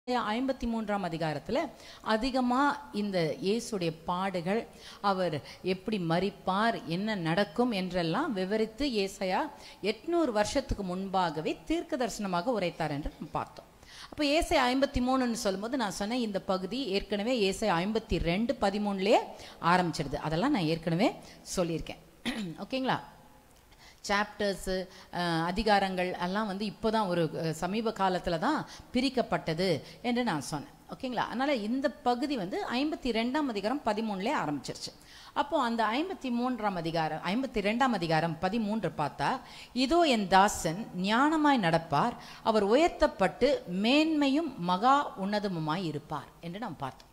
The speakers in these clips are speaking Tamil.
ஐம்பத்தி மூன்றாம் அதிகாரத்தில் அதிகமாக இந்த இயேசுடைய பாடுகள் அவர் எப்படி மரிப்பார் என்ன நடக்கும் என்றெல்லாம் விவரித்து ஏசாயா எட்நூறு வருஷத்துக்கு முன்பாகவே தீர்க்க தரிசனமாக உரைத்தார் என்று நம்ம பார்த்தோம் அப்போ ஏசை ஐம்பத்தி மூணுன்னு சொல்லும்போது நான் சொன்னேன் இந்த பகுதி ஏற்கனவே ஏசை ஐம்பத்தி ரெண்டு பதிமூணுலேயே ஆரம்பிச்சிடுது அதெல்லாம் நான் ஏற்கனவே சொல்லியிருக்கேன் ஓகேங்களா சாப்டர்ஸு அதிகாரங்கள் எல்லாம் வந்து இப்போ தான் ஒரு அஹ், சமீப காலத்தில் தான் பிரிக்கப்பட்டது என்று நான் சொன்னேன் ஓகேங்களா அதனால் இந்த பகுதி வந்து ஐம்பத்தி ரெண்டாம் அதிகாரம் பதிமூணுலே ஆரம்பிச்சிருச்சு அப்போ அந்த ஐம்பத்தி மூன்றாம் அதிகாரம் ஐம்பத்தி ரெண்டாம் அதிகாரம் பதிமூன்று பார்த்தா இதோ என் தாசன் ஞானமாய் நடப்பார் அவர் உயர்த்தப்பட்டு மேன்மையும் மகா உன்னதமுமாய் இருப்பார் என்று நாம் பார்த்தோம்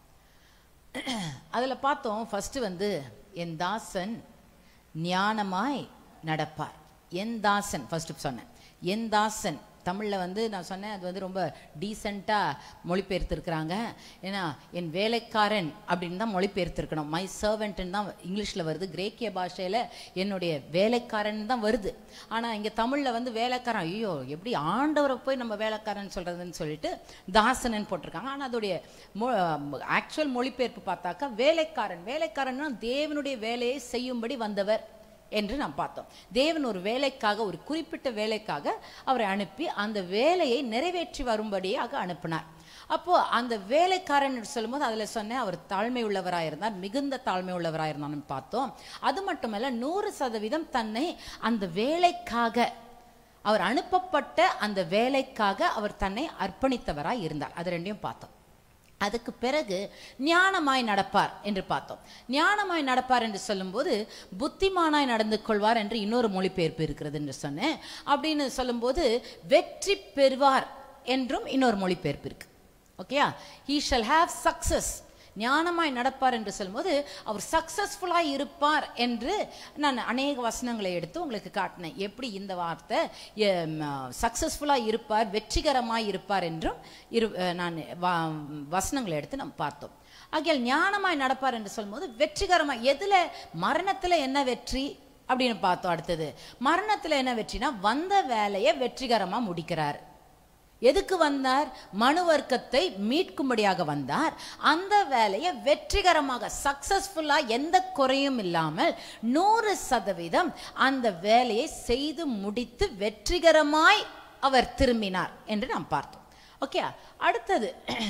அதில் பார்த்தோம் ஃபர்ஸ்ட் வந்து என் தாசன் ஞானமாய் நடப்பார் என் தாசன் ஃபர்ஸ்ட் சொன்னேன் என் தாசன் தமிழில் வந்து நான் சொன்னேன் அது வந்து ரொம்ப டீசெண்டாக மொழிபெயர்த்திருக்கிறாங்க ஏன்னா என் வேலைக்காரன் அப்படின்னு தான் மொழிபெயர்த்திருக்கணும் மை சர்வெண்ட்னு தான் இங்கிலீஷில் வருது கிரேக்கிய பாஷையில் என்னுடைய வேலைக்காரன் தான் வருது ஆனால் இங்கே தமிழில் வந்து வேலைக்காரன் ஐயோ எப்படி ஆண்டவரை போய் நம்ம வேலைக்காரன் சொல்கிறதுன்னு சொல்லிட்டு தாசனன் போட்டிருக்காங்க ஆனால் அதோடைய ஆக்சுவல் மொழிபெயர்ப்பு பார்த்தாக்கா வேலைக்காரன் வேலைக்காரன்னா தேவனுடைய வேலையை செய்யும்படி வந்தவர் என்று நாம் பார்த்தோம் தேவன் ஒரு வேலைக்காக ஒரு குறிப்பிட்ட வேலைக்காக அவரை அனுப்பி அந்த வேலையை நிறைவேற்றி வரும்படியாக அனுப்பினார் அப்போ அந்த வேலைக்காரன் என்று சொல்லும்போது அதில் சொன்னேன் அவர் தாழ்மை உள்ளவராக இருந்தார் மிகுந்த தாழ்மை உள்ளவராக இருந்தான்னு பார்த்தோம் அது மட்டுமல்ல நூறு சதவீதம் தன்னை அந்த வேலைக்காக அவர் அனுப்பப்பட்ட அந்த வேலைக்காக அவர் தன்னை அர்ப்பணித்தவராய் இருந்தார் அது ரெண்டையும் பார்த்தோம் அதுக்கு பிறகு ஞானமாய் நடப்பார் என்று பார்த்தோம் ஞானமாய் நடப்பார் என்று சொல்லும்போது புத்திமானாய் நடந்து கொள்வார் என்று இன்னொரு மொழிபெயர்ப்பு இருக்கிறது என்று சொன்னேன் அப்படின்னு சொல்லும்போது வெற்றி பெறுவார் என்றும் இன்னொரு மொழிபெயர்ப்பு இருக்கு ஓகேயா ஹீ ஷல் ஹாவ் சக்சஸ் ஞானமாய் நடப்பார் என்று சொல்லும்போது அவர் சக்சஸ்ஃபுல்லாக இருப்பார் என்று நான் அநேக வசனங்களை எடுத்து உங்களுக்கு காட்டினேன் எப்படி இந்த வார்த்தை சக்சஸ்ஃபுல்லாக இருப்பார் வெற்றிகரமாய் இருப்பார் என்றும் இரு அஹ், நான் வ- வசனங்களை எடுத்து நம்ம பார்த்தோம் ஆகையால் ஞானமாய் நடப்பார் என்று சொல்லும்போது வெற்றிகரமாக எதில் மரணத்தில் என்ன வெற்றி அப்படின்னு பார்த்தோம் அடுத்தது மரணத்தில் என்ன வெற்றினா வந்த வேலையை வெற்றிகரமாக முடிக்கிறார் எதுக்கு வந்தார் மனு வர்க்கத்தை மீட்கும்படியாக வந்தார் அந்த வேலையை வெற்றிகரமாக சக்சஸ்ஃபுல்லா எந்த குறையும் இல்லாமல் நூறு சதவீதம் அந்த வேலையை செய்து முடித்து வெற்றிகரமாய் அவர் திரும்பினார் என்று நாம் பார்த்தோம் ஓகே அடுத்தது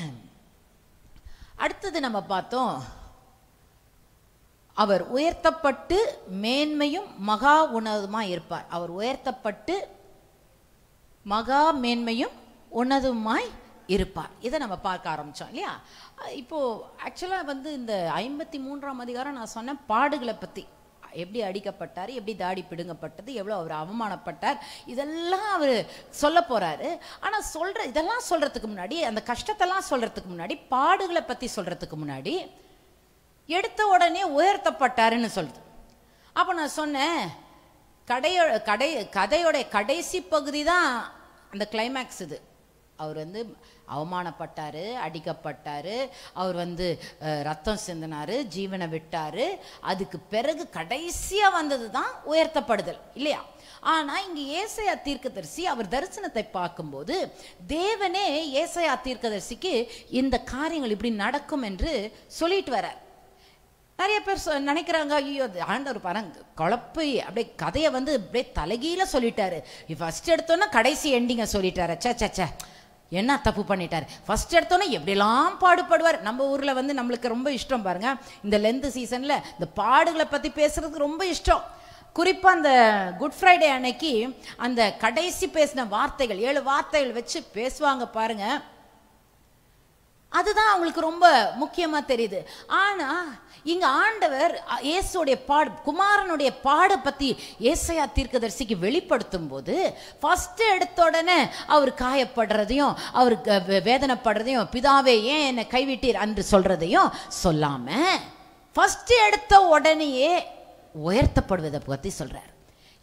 அடுத்தது நம்ம பார்த்தோம் அவர் உயர்த்தப்பட்டு மேன்மையும் மகா உணவுமாய் இருப்பார் அவர் உயர்த்தப்பட்டு மகா மேன்மையும் உன்னதுமாய் இருப்பார் இதை நம்ம பார்க்க ஆரம்பிச்சோம் இல்லையா அஹ் இப்போ ஆக்சுவலாக வந்து இந்த ஐம்பத்தி மூன்றாம் அதிகாரம் நான் சொன்ன பாடுகளை பற்றி எப்படி அடிக்கப்பட்டார் எப்படி தாடி பிடுங்கப்பட்டது எவ்வளோ அவர் அவமானப்பட்டார் இதெல்லாம் அவர் சொல்ல போறாரு ஆனால் சொல்ற இதெல்லாம் சொல்றதுக்கு முன்னாடி அந்த கஷ்டத்தெல்லாம் சொல்றதுக்கு முன்னாடி பாடுகளை பற்றி சொல்றதுக்கு முன்னாடி எடுத்த உடனே உயர்த்தப்பட்டாருன்னு சொல்லுது அப்போ நான் சொன்னேன் கடையோ கடை கதையோட கடைசி பகுதி தான் அந்த கிளைமேக்ஸ் இது அவர் வந்து அவமானப்பட்டாரு அடிக்கப்பட்டாரு அவர் வந்து அஹ், ரத்தம் சிந்தினாரு ஜீவனை விட்டாரு அதுக்கு பிறகு கடைசியா வந்தது தான் உயர்த்தப்படுதல் இல்லையா ஆனா இங்க ஏசையா தீர்க்கதரிசி அவர் தரிசனத்தை பார்க்கும்போது தேவனே ஏசையா தீர்க்கதரிசிக்கு இந்த காரியங்கள் இப்படி நடக்கும் என்று சொல்லிட்டு வரார் நிறைய பேர் சொ- நினைக்கிறாங்க ஐயோ அது ஆண்டவர் பாருங்க குழப்பு அப்படியே கதையை வந்து அப்படியே தலைகீழ சொல்லிட்டாரு ஃபர்ஸ்ட் எடுத்தோன்னா கடைசி எண்டிங்கை சொல்லிட்டாரு சே சே சே என்ன தப்பு பண்ணிட்டாரு ஃபர்ஸ்ட் எடுத்தோன்னே எப்படிலாம் பாடுபடுவார் நம்ம ஊர்ல வந்து நம்மளுக்கு ரொம்ப இஷ்டம் பாருங்க இந்த லென்த் சீசன்ல இந்த பாடுகளை பத்தி பேசுறதுக்கு ரொம்ப இஷ்டம் குறிப்பா அந்த குட் ஃப்ரைடே அன்னைக்கு அந்த கடைசி பேசின வார்த்தைகள் ஏழு வார்த்தைகள் வச்சு பேசுவாங்க பாருங்க அதுதான் அவங்களுக்கு ரொம்ப முக்கியமா தெரியுது ஆனா இங்க ஆண்டவர் அ, இயேசுடைய பாடு குமாரனுடைய பாடை பத்தி ஏசையா தீர்க்கதரிசிக்கு வெளிப்படுத்தும் போது ஃபர்ஸ்ட் எடுத்த உடனே அவர் காயப்படுறதையும் அவர் க- வே- வேதனைப்படுறதையும் பிதாவே ஏன் என்னை கைவிட்டீர் என்று சொல்றதையும் சொல்லாம ஃபர்ஸ்ட் எடுத்த உடனேயே உயர்த்தப்படுவதை பத்தி சொல்றார்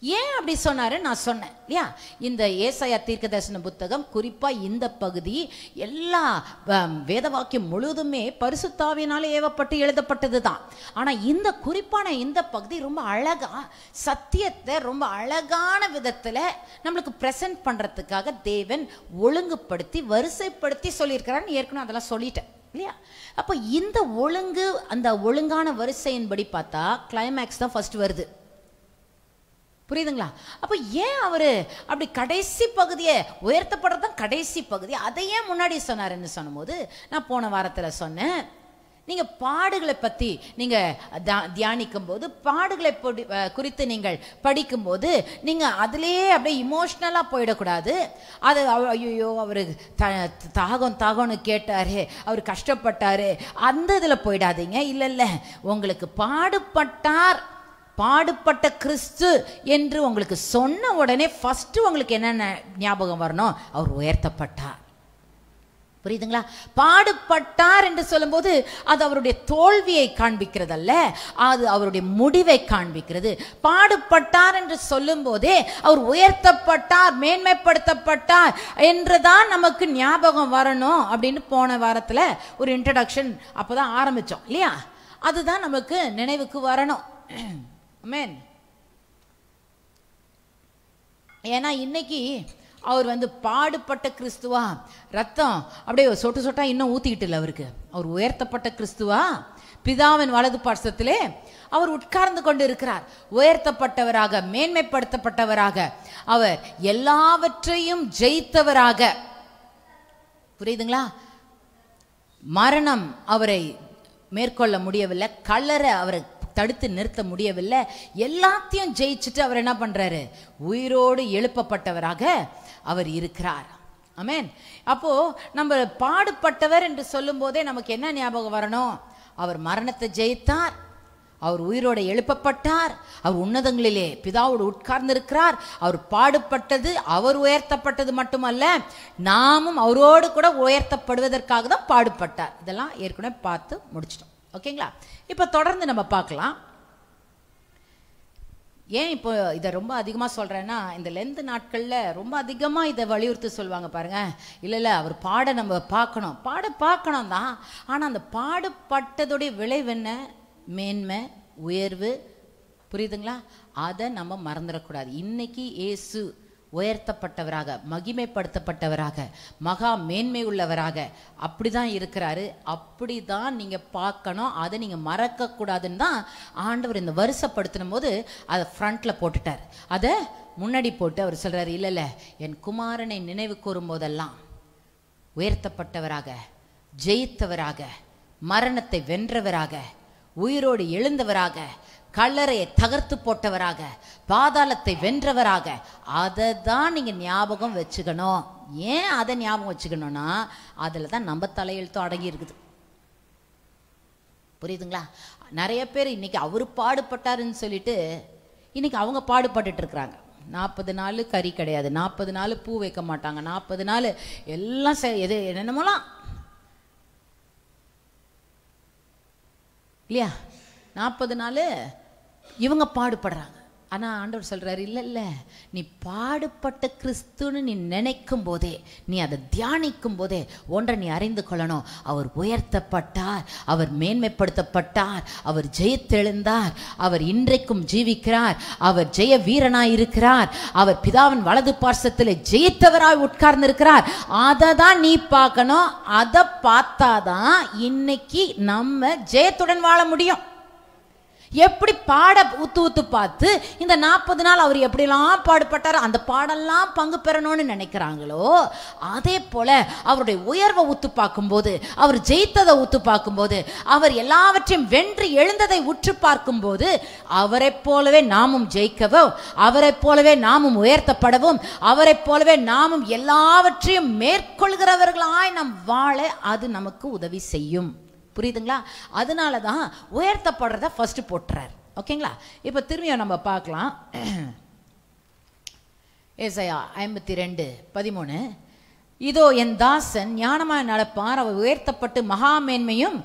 ஏன் அப்படி சொன்னாரு நான் சொன்னேன் இல்லையா இந்த ஏசாயா தீர்க்க தரிசன புத்தகம் குறிப்பா இந்த பகுதி எல்லா ஆம், வேத வாக்கியம் முழுவதுமே பரிசுத்தாவினாலே ஏவப்பட்டு எழுதப்பட்டது தான் ஆனா இந்த குறிப்பான இந்த பகுதி ரொம்ப அழகா சத்தியத்தை ரொம்ப அழகான விதத்துல நம்மளுக்கு பிரசன்ட் பண்றதுக்காக தேவன் ஒழுங்குபடுத்தி வரிசைப்படுத்தி சொல்லியிருக்கிறான்னு ஏற்கனவே அதெல்லாம் சொல்லிட்டேன் இல்லையா அப்போ இந்த ஒழுங்கு அந்த ஒழுங்கான வரிசையின்படி பார்த்தா கிளைமேக்ஸ் தான் ஃபர்ஸ்ட் வருது புரியுதுங்களா அப்போ ஏன் அவரு அப்படி கடைசி பகுதியை உயர்த்தப்படுறது தான் கடைசி பகுதி அதை ஏன் முன்னாடி சொன்னாருன்னு சொன்னபோது நான் போன வாரத்துல சொன்னேன் நீங்க பாடுகளை பத்தி நீங்க தா- தியானிக்கும் போது பாடுகளை பொடி- அஹ் குறித்து நீங்கள் படிக்கும்போது நீங்க அதிலேயே அப்படியே இமோஷ்னலா போயிடக்கூடாது அது ஐயோ அவரு த- தாகம் தாகம்னு கேட்டாரு அவர் கஷ்டப்பட்டாரு அந்த இதுல போயிடாதீங்க இல்ல இல்ல உங்களுக்கு பாடுபட்டார் பாடுபட்ட கிறிஸ்து என்று உங்களுக்கு சொன்ன உடனே ஃபர்ஸ்ட் உங்களுக்கு என்னென்ன ஞாபகம் வரணும் அவர் உயர்த்தப்பட்டார் புரியுதுங்களா பாடுபட்டார் என்று சொல்லும்போது அது அவருடைய தோல்வியை காண்பிக்கிறதல்ல அது அவருடைய முடிவை காண்பிக்கிறது பாடுபட்டார் என்று சொல்லும் போதே அவர் உயர்த்தப்பட்டார் மேன்மைப்படுத்தப்பட்டார் என்றுதான் நமக்கு ஞாபகம் வரணும் அப்படின்னு போன வாரத்துல ஒரு இன்ட்ரடக்ஷன் அப்பதான் ஆரம்பிச்சோம் இல்லையா அதுதான் நமக்கு நினைவுக்கு வரணும் ஆமென் ஏன்னா இன்னைக்கு அவர் வந்து பாடுபட்ட கிறிஸ்துவா ரத்தம் அப்படியே சொட்டு சொட்டா இன்னும் ஊத்திக்கிட்டு இல்லை அவருக்கு அவர் உயர்த்தப்பட்ட கிறிஸ்துவா பிதாவின் வலது பார்சத்திலே அவர் உட்கார்ந்து கொண்டு இருக்கிறார் உயர்த்தப்பட்டவராக மேன்மைப்படுத்தப்பட்டவராக அவர் எல்லாவற்றையும் ஜெயித்தவராக புரியுதுங்களா மரணம் அவரை மேற்கொள்ள முடியவில்லை கல்லறை அவரை தடுத்து நிறுத்த முடியவில்லை எல்லாத்தையும் ஜெயிச்சுட்டு அவர் என்ன பண்றாரு உயிரோடு எழுப்பப்பட்டவராக அவர் இருக்கிறார் ஆமென் அப்போ நம்ம பாடுபட்டவர் என்று சொல்லும் போதே நமக்கு என்ன ஞாபகம் வரணும் அவர் மரணத்தை ஜெயித்தார் அவர் உயிரோடு எழுப்பப்பட்டார் அவர் உன்னதங்களிலே பிதாவோடு உட்கார்ந்திருக்கிறார் அவர் பாடுபட்டது அவர் உயர்த்தப்பட்டது மட்டுமல்ல நாமும் அவரோடு கூட உயர்த்தப்படுவதற்காக தான் பாடுபட்டார் இதெல்லாம் ஏற்கனவே பார்த்து முடிச்சிட்டோம் ஓகேங்களா இப்போ தொடர்ந்து நம்ம பார்க்கலாம் ஏன் இப்போ இதை ரொம்ப அதிகமாக சொல்கிறேன்னா இந்த லென்த் நாட்களில் ரொம்ப அதிகமாக இதை வலியுறுத்தி சொல்லுவாங்க பாருங்க இல்லை இல்லை அவர் பாட நம்ம பார்க்கணும் பாட பார்க்கணும் தான் ஆனால் அந்த பாடுபட்டதுடைய விளைவு என்ன மேன்மை உயர்வு புரியுதுங்களா அதை நம்ம மறந்துடக்கூடாது இன்னைக்கு இயேசு உயர்த்தப்பட்டவராக மகிமைப்படுத்தப்பட்டவராக மகா மேன்மை உள்ளவராக அப்படிதான் இருக்கிறாரு அப்படிதான் நீங்க பார்க்கணும் அதை நீங்க மறக்க கூடாதுன்னு தான் ஆண்டவர் இந்த வருஷப்படுத்தின போது அதை ஃப்ரண்ட்ல போட்டுட்டார் அதை முன்னாடி போட்டு அவர் சொல்றாரு இல்ல இல்ல என் குமாரனை நினைவு கூறும் போதெல்லாம் உயர்த்தப்பட்டவராக ஜெயித்தவராக மரணத்தை வென்றவராக உயிரோடு எழுந்தவராக கல்லறையை தகர்த்து போட்டவராக பாதாளத்தை வென்றவராக அதை தான் நீங்க ஞாபகம் வச்சுக்கணும் ஏன் அதை ஞாபகம் வச்சுக்கணும்னா அதில் தான் நம்ம தலையெழுத்தும் அடங்கி இருக்குது புரியுதுங்களா நிறைய பேர் இன்னைக்கு அவர் பாடுபட்டாருன்னு சொல்லிட்டு இன்னைக்கு அவங்க பாடுபட்டுட்டு இருக்கிறாங்க நாற்பது நாள் கறி கிடையாது நாற்பது நாள் பூ வைக்க மாட்டாங்க நாற்பது நாள் எல்லாம் செ- எது என்னென்னமோலாம் இல்லையா நாற்பது நாள் இவங்க பாடுபடுறாங்க ஆனா ஆண்டவர் சொல்றாரு இல்ல இல்ல நீ பாடுபட்ட கிறிஸ்துன்னு நீ நினைக்கும் போதே நீ அதை தியானிக்கும் போதே ஒன்றை நீ அறிந்து கொள்ளணும் அவர் உயர்த்தப்பட்டார் அவர் மேன்மைப்படுத்தப்பட்டார் அவர் ஜெயித்தெழுந்தார் அவர் இன்றைக்கும் ஜீவிக்கிறார் அவர் ஜெய வீரனாய் இருக்கிறார் அவர் பிதாவின் வலது பார்சத்தில் ஜெயித்தவராய் உட்கார்ந்திருக்கிறார் அதை தான் நீ பார்க்கணும் அதை பார்த்தாதான் இன்னைக்கு நம்ம ஜெயத்துடன் வாழ முடியும் எப்படி பாட ஊத்து ஊத்து பார்த்து இந்த நாற்பது நாள் அவர் எப்படிலாம் பாடுபட்டாரோ அந்த பாடெல்லாம் பங்கு பெறணும்னு நினைக்கிறாங்களோ அதே போல அவருடைய உயர்வை உத்து பார்க்கும்போது அவர் ஜெயித்ததை உத்து பார்க்கும்போது அவர் எல்லாவற்றையும் வென்று எழுந்ததை உற்று பார்க்கும்போது அவரைப் போலவே நாமும் ஜெயிக்கவும் அவரைப் போலவே நாமும் உயர்த்தப்படவும் அவரைப் போலவே நாமும் எல்லாவற்றையும் மேற்கொள்கிறவர்களாய் நாம் வாழ அது நமக்கு உதவி செய்யும் புரியுதுங்களா அதனால தான் உயர்த்தப்படுறத ஃபர்ஸ்ட் போட்டுறார் ஓகேங்களா இப்போ திரும்பியும் நம்ம பார்க்கலாம் ஏசாயா ஐம்பத்தி ரெண்டு பதிமூணு இதோ என் தாசன் ஞானமாய் நடப்பார் அவர் உயர்த்தப்பட்டு மகாமேன்மையும்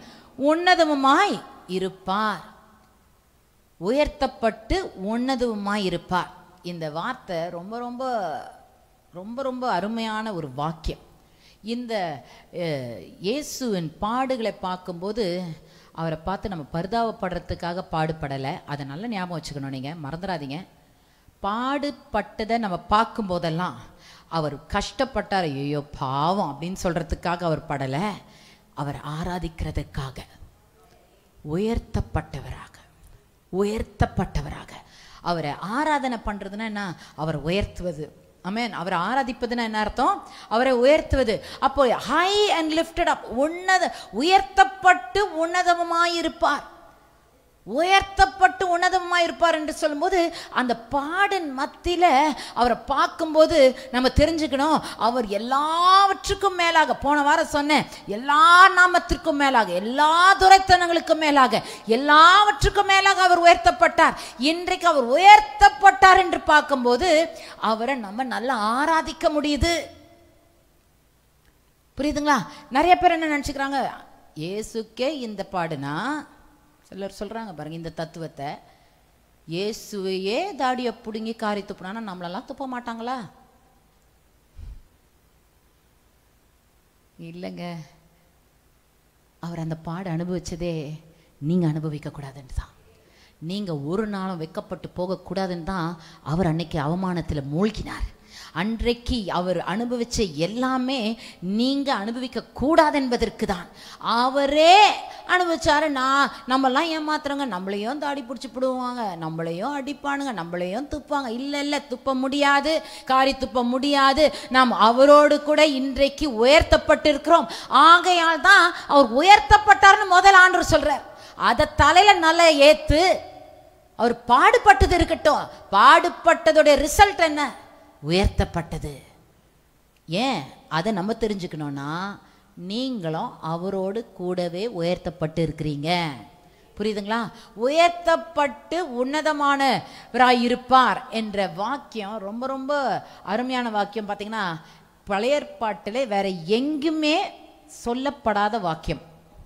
உன்னதமுமாய் இருப்பார் உயர்த்தப்பட்டு உன்னதமுமாய் இருப்பார் இந்த வார்த்தை ரொம்ப ரொம்ப ரொம்ப ரொம்ப அருமையான ஒரு வாக்கியம் இந்த அஹ், இயேசுவின் பாடுகளை பார்க்கும்போது அவரை பார்த்து நம்ம பரிதாபப்படுறதுக்காக பாடுபடலை அதை நல்லா ஞாபகம் வச்சுக்கணும் நீங்கள் மறந்துடாதீங்க பாடுபட்டதை நம்ம பார்க்கும்போதெல்லாம் அவர் கஷ்டப்பட்டார் ஐயோ பாவம் அப்படின்னு சொல்கிறதுக்காக அவர் படலை அவர் ஆராதிக்கிறதுக்காக உயர்த்தப்பட்டவராக உயர்த்தப்பட்டவராக அவரை ஆராதனை பண்றதுன்னா என்ன அவரை உயர்த்துவது ஆமென் அவரை ஆராதிப்பதுன்னா என்ன அர்த்தம் அவரை உயர்த்துவது அப்போ ஹை அண்ட் லிஃப்டட் அப் உன்னத உயர்த்தப்பட்டு உன்னதமாயிருப்பார் உயர்த்தப்பட்டு உன்னதமாய் இருப்பார் என்று சொல்லும்போது அந்த பாடின் மத்தியில அவரை பார்க்கும்போது நம்ம தெரிஞ்சுக்கணும் அவர் எல்லாவற்றுக்கும் மேலாக போன வாரம் சொன்னேன் எல்லா நாமத்திற்கும் மேலாக எல்லா துரைத்தனங்களுக்கும் மேலாக எல்லாவற்றுக்கும் மேலாக அவர் உயர்த்தப்பட்டார் இன்றைக்கு அவர் உயர்த்தப்பட்டார் என்று பார்க்கும்போது அவரை நம்ம நல்லா ஆராதிக்க முடியுது புரியுதுங்களா நிறைய பேர் என்ன நினச்சிக்கிறாங்க இயேசுக்கே இந்த பாடுனா சிலர் சொல்றாங்க பாருங்க இந்த தத்துவத்தை இயேசுவையே தாடியை பிடுங்கி காரி துப்புனானா நம்மளெல்லாம் துப்ப மாட்டாங்களா இல்லைங்க அவர் அந்த பாடு அனுபவிச்சதே நீங்க அனுபவிக்க கூடாதுன்னு தான் நீங்க ஒரு நாளும் வெக்கப்பட்டு போகக்கூடாதுன்னு தான் அவர் அன்னைக்கு அவமானத்துல மூழ்கினார் அன்றைக்கு அவர் அனுபவிச்ச எல்லாமே நீங்க அனுபவிக்க கூடாது என்பதற்கு தான் அவரே அனுபவிச்சாரு நான் நம்மெல்லாம் ஏமாத்துறோங்க நம்மளையும் தாடி பிடிச்சி பிடுவாங்க நம்மளையும் அடிப்பானுங்க நம்மளையும் துப்பாங்க இல்லை இல்லை துப்ப முடியாது காரி துப்ப முடியாது நாம் அவரோடு கூட இன்றைக்கு உயர்த்தப்பட்டிருக்கிறோம் ஆகையால் தான் அவர் உயர்த்தப்பட்டார்னு முதல் ஆண்டு சொல்றார் அதை தலையில நல்லா ஏத்து அவர் பாடுபட்டது இருக்கட்டும் பாடுபட்டதோட ரிசல்ட் என்ன உயர்த்தப்பட்டது ஏன் அதை நம்ம தெரிஞ்சுக்கணும்னா நீங்களும் அவரோடு கூடவே உயர்த்தப்பட்டு இருக்கிறீங்க புரியுதுங்களா உயர்த்தப்பட்டு உன்னதமானவராய் இருப்பார் என்ற வாக்கியம் ரொம்ப ரொம்ப அருமையான வாக்கியம் பார்த்தீங்கன்னா பழைய ஏற்பாட்டிலே வேற எங்குமே சொல்லப்படாத வாக்கியம்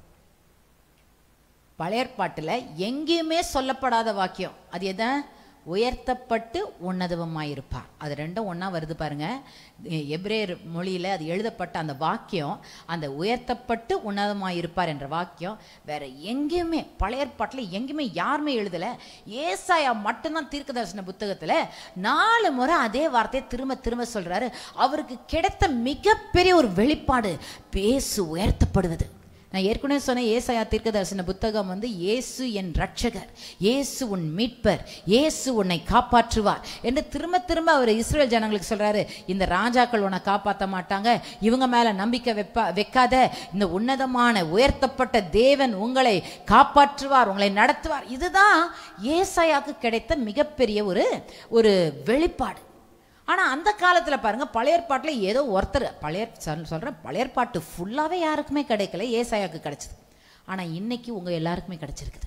பழைய ஏற்பாட்டில் எங்கேயுமே சொல்லப்படாத வாக்கியம் அது எதை உயர்த்தப்பட்டு உன்னதமாயிருப்பார் அது ரெண்டும் ஒன்றா வருது பாருங்க எ- எபிரேயர் மொழியில் அது எழுதப்பட்ட அந்த வாக்கியம் அந்த உயர்த்தப்பட்டு உன்னதமாயிருப்பார் என்ற வாக்கியம் வேற எங்கேயுமே பழைய ஏற்பாட்டில் எங்கேயுமே யாருமே எழுதலை ஏசாயா மட்டும்தான் தீர்க்க தரிசன புத்தகத்தில் நாலு முறை அதே வார்த்தையை திரும்ப திரும்ப சொல்றாரு அவருக்கு கிடைத்த மிகப்பெரிய ஒரு வெளிப்பாடு பேசு உயர்த்தப்படுவது நான் ஏற்கனவே சொன்ன ஏசாயா தீர்க்கதரிசன புத்தகம் வந்து இயேசு என் ரட்சகர் இயேசு உன் மீட்பர் இயேசு உன்னை காப்பாற்றுவார் என்று திரும்ப திரும்ப அவர் இஸ்ரேல் ஜனங்களுக்கு சொல்றாரு இந்த ராஜாக்கள் உன்னை காப்பாற்ற மாட்டாங்க இவங்க மேல நம்பிக்கை வைப்பா வைக்காத இந்த உன்னதமான உயர்த்தப்பட்ட தேவன் உங்களை காப்பாற்றுவார் உங்களை நடத்துவார் இதுதான் ஏசாயாக்கு கிடைத்த மிகப்பெரிய ஒரு ஒரு வெளிப்பாடு ஆனா அந்த காலத்துல பாருங்க பழைய ஏற்பாட்டுல ஏதோ ஒருத்தர் பழைய சொல்- சொல்றேன் பழைய ஏற்பாட்டு ஃபுல்லாவே யாருக்குமே கிடைக்கல ஏசாயாக்கு கிடைச்சது ஆனா இன்னைக்கு உங்க எல்லாருக்குமே கிடைச்சிருக்குது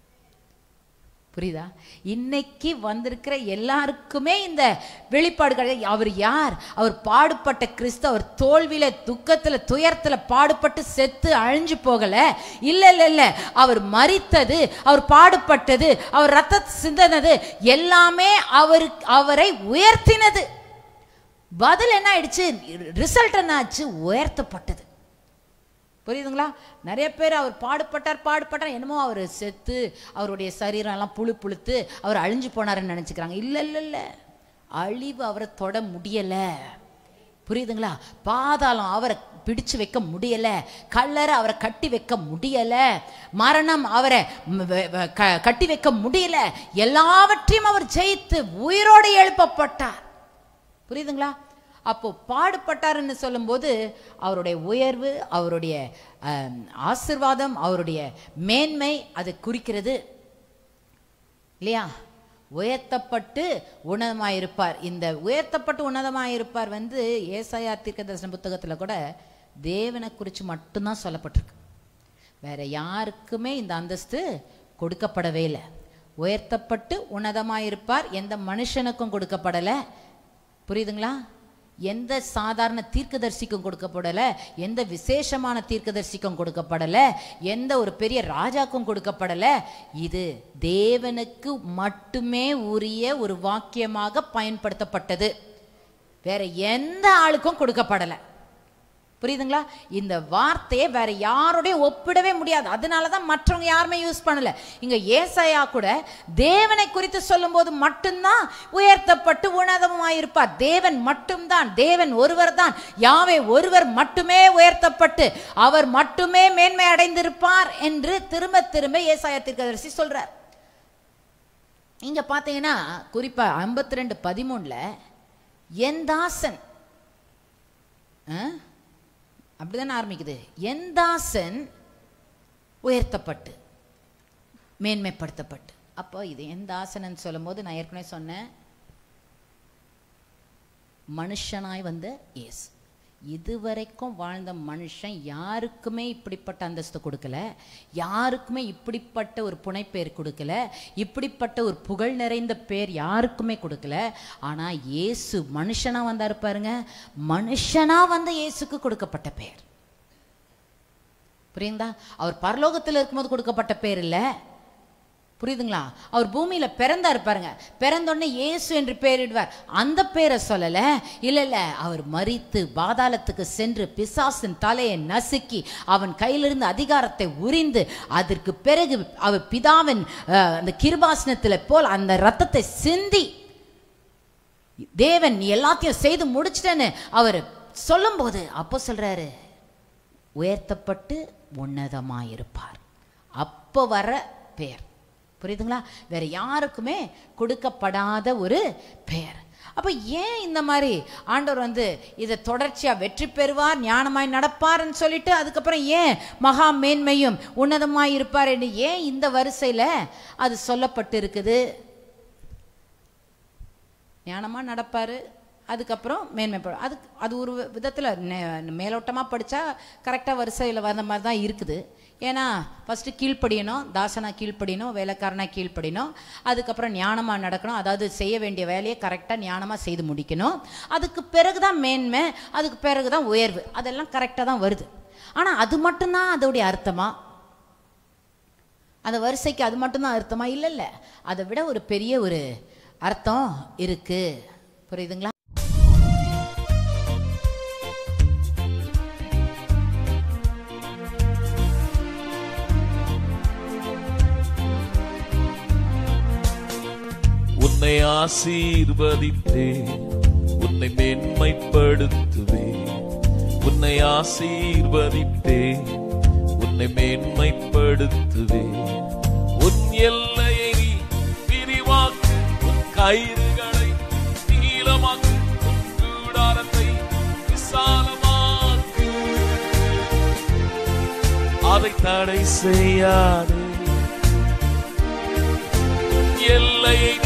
புரியுதா இன்னைக்கு வந்திருக்கிற எல்லாருக்குமே இந்த வெளிப்பாடு கிடையாது அவர் யார் அவர் பாடுபட்ட கிறிஸ்து அவர் தோல்வியில துக்கத்துல துயரத்துல பாடுபட்டு செத்து அழிஞ்சு போகல இல்ல இல்ல இல்ல அவர் மரித்தது அவர் பாடுபட்டது அவர் ரத்த சிந்தனது எல்லாமே அவருக்கு அவரை உயர்த்தினது பதில் என்ன ஆயிடுச்சு ரிசல்ட் என்ன ஆச்சு உயர்த்தப்பட்டது புரியுதுங்களா நிறைய பேர் அவர் பாடுபட்டார் பாடுபட்டார் என்னமோ அவர் செத்து அவருடைய சரீரம் எல்லாம் புழு புழுத்து அவர் அழிஞ்சு போனாருன்னு நினைச்சுக்கிறாங்க இல்ல இல்ல இல்ல அழிவு அவரை தொட முடியல புரியுதுங்களா பாதாளம் அவரை பிடிச்சு வைக்க முடியல கல்லறை அவரை கட்டி வைக்க முடியல மரணம் அவரை ம், வ- வ- க- கட்டி வைக்க முடியல எல்லாவற்றையும் அவர் ஜெயித்து உயிரோடு எழுப்பப்பட்டார் புரியுதுங்களா அப்போ பாடுபட்டாருன்னு சொல்லும்போது அவருடைய உயர்வு அவருடைய அம், ஆசிர்வாதம் அவருடைய மேன்மை அது குறிக்கிறது இல்லையா உயர்த்தப்பட்டு உன்னதமாயிருப்பார் இந்த உயர்த்தப்பட்டு உன்னதமாயிருப்பார் வந்து ஏசாயா தீர்க்கதரிசன புத்தகத்தில் கூட தேவனை குறித்து மட்டும்தான் சொல்லப்பட்டிருக்கு வேற யாருக்குமே இந்த அந்தஸ்து கொடுக்கப்படவே இல்லை உயர்த்தப்பட்டு உன்னதமாயிருப்பார் எந்த மனுஷனுக்கும் கொடுக்கப்படலை புரியுதுங்களா எந்த சாதாரண தீர்க்கதரிசிக்கும் கொடுக்கப்படல எந்த விசேஷமான தீர்க்கதரிசிக்கும் கொடுக்கப்படல எந்த ஒரு பெரிய ராஜாக்கும் கொடுக்கப்படல இது தேவனுக்கு மட்டுமே உரிய ஒரு வாக்கியமாக பயன்படுத்தப்பட்டது வேற எந்த ஆளுக்கும் கொடுக்கப்படல புரியுதுங்களா இந்த வார்த்தையை வேற யாரோடையும் ஒப்பிடவே முடியாது அதனால தான் மற்றவங்க யாருமே யூஸ் பண்ணல இங்க ஏசாயா கூட தேவனை குறித்து சொல்லும்போது மட்டும்தான் உயர்த்தப்பட்டு உன்னதமாயிருப்பார் தேவன் மட்டும்தான் தேவன் ஒருவர் தான் யாவே ஒருவர் மட்டுமே உயர்த்தப்பட்டு அவர் மட்டுமே மேன்மை அடைந்திருப்பார் என்று திரும்ப திரும்ப ஏசாயா தீர்க்கதரிசி சொல்றார் இங்க பாத்தீங்கன்னா குறிப்பா ஐம்பத்தி ரெண்டு பதிமூணுல என் தாசன் ஆ? அப்படிதானே ஆரம்பிக்குது என் தாசன் உயர்த்தப்பட்டு மேன்மைப்படுத்தப்பட்டு அப்போ இது என் தாசனன்னு சொல்லும்போது நான் ஏற்கனவே சொன்னேன் மனுஷனாய் வந்த இயேசு இதுவரைக்கும் வாழ்ந்த மனுஷன் யாருக்குமே இப்படிப்பட்ட அந்தஸ்து கொடுக்கல யாருக்குமே இப்படிப்பட்ட ஒரு புனைப்பேர் கொடுக்கல இப்படிப்பட்ட ஒரு புகழ் நிறைந்த பேர் யாருக்குமே கொடுக்கல ஆனா இயேசு மனுஷனா வந்தாரு பாருங்க மனுஷனா வந்த இயேசுக்கு கொடுக்கப்பட்ட பேர் புரியுதா அவர் பரலோகத்தில் இருக்கும்போது கொடுக்கப்பட்ட பேர் இல்லை புரியுதுங்களா அவர் பூமியில பிறந்தார் பாருங்க பிறந்தோடனே இயேசு என்று பெயரிடுவார் அந்த பேரை சொல்லல இல்ல இல்ல அவர் மரித்து பாதாளத்துக்கு சென்று பிசாசின் தலையை நசுக்கி அவன் கையிலிருந்து அதிகாரத்தை உரிந்து அதற்கு பிறகு அவர் பிதாவின் அஹ், அந்த கிருபாசனத்துல போல் அந்த ரத்தத்தை சிந்தி தேவன் நீ எல்லாத்தையும் செய்து முடிச்சிட்டேன்னு அவர் சொல்லும்போது அப்போ சொல்றாரு உயர்த்தப்பட்டு உன்னதமாயிருப்பார் அப்போ வர பெயர் புரியுதுங்களா வேற யாருக்குமே கொடுக்கப்படாத ஒரு பெயர் அப்ப ஏன் இந்த மாதிரி ஆண்டவர் வந்து இதை தொடர்ச்சியா வெற்றி பெறுவார் ஞானமாய் நடப்பார்னு சொல்லிட்டு அதுக்கப்புறம் ஏன் மகா மேன்மையும் உன்னதமாய் இருப்பார் என்று ஏன் இந்த வரிசையில அது சொல்லப்பட்டு இருக்குது ஞானமா நடப்பாரு அதுக்கப்புறம் மேன்மைப்படும் அது அது ஒரு விதத்தில் மேலோட்டமாக படித்தா கரெக்டாக வரிசையில் வந்த மாதிரி தான் இருக்குது ஏன்னா ஃபஸ்ட்டு கீழ்ப்படியணும் தாசனா கீழ்ப்படியணும் வேலைக்காரனா கீழ்ப்படியணும் அதுக்கப்புறம் ஞானமாக நடக்கணும் அதாவது செய்ய வேண்டிய வேலையை கரெக்டாக ஞானமாக செய்து முடிக்கணும் அதுக்கு பிறகு தான் மேன்மை அதுக்கு பிறகு தான் உயர்வு அதெல்லாம் கரெக்டாக தான் வருது ஆனால் அது மட்டும்தான் அதோடைய அர்த்தமா அந்த வரிசைக்கு அது மட்டும்தான் அர்த்தமா இல்லை இல்லை அதை விட ஒரு பெரிய ஒரு அர்த்தம் இருக்கு புரியுதுங்களா உன்னை ஆசீர்வதித்தே உன்னை மேன்மைப்படுத்துவே உன்னை ஆசீர்வதித்தே உன்னை மேன்மைப்படுத்துவே உன் எல்லையை நீ விரிவாக்கு உன் கயிறுகளை நீளமாக்கு உன் கூடாரத்தை விசாலமாக்கு அதை தடை செய்யாதே எல்லையை